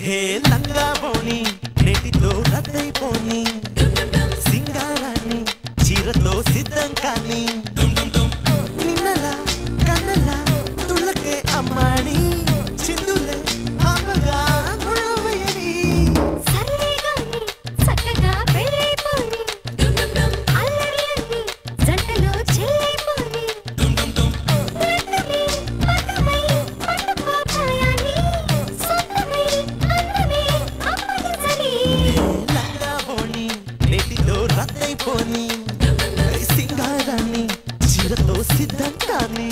హే లంగా పోని నేటితో రద్దయిపోని సింగారాన్ని చీరతో సిద్ధం కానీ నిన్నలా కన్నలా తుళ్ళకే అమ్మాడి చిందులే అమ్మగా ముళ్ళవేయని సర్లేగాని చక్కగా పెళ్ళైపోని అల్లరి జంటలో చెల్లైపోని వెంటనే పదమై పట్టుకోపాయాని సొంతమై అందమే అప్పగించని లంగా పోని నేటితో రద్దయిపోని సింగారాన్ని చీరతో సిద్ధం కానీ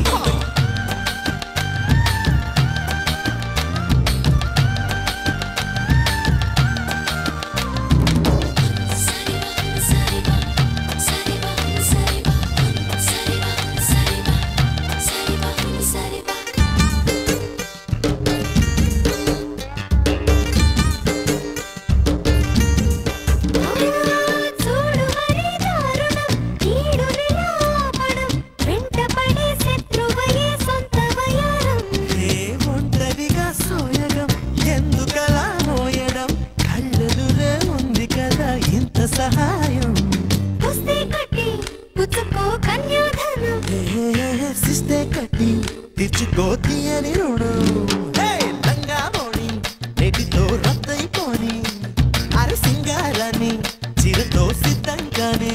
చూడు మరి దారుణం కీడు నిలాపడం వెంటపడే శత్రువయే సొంత వయారం ఏ ఒంటరిగా సోయగం ఎందుకలా మోయడం కళ్ళెదురే ఉంది కదా ఇంత సహాయం పుస్తే కట్టి పుచ్చుకో కన్యాధనం ఏ సిస్తే కట్టి తెచ్చుకో తీయని రుణం హే, లంగా మోని నేటితో రద్దయిపోని అరే సింగారాన్ని చీరతో సిద్ధంగానే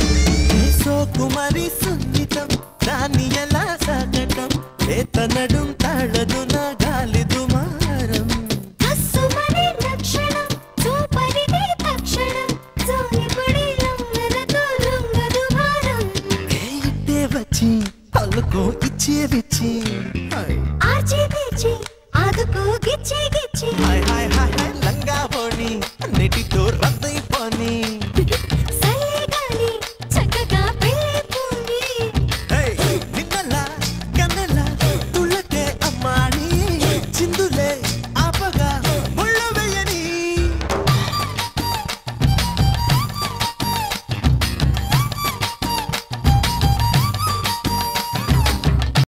సోకుమరి సున్నితం దాన్ని ఎలా సాగటం లేత నడుం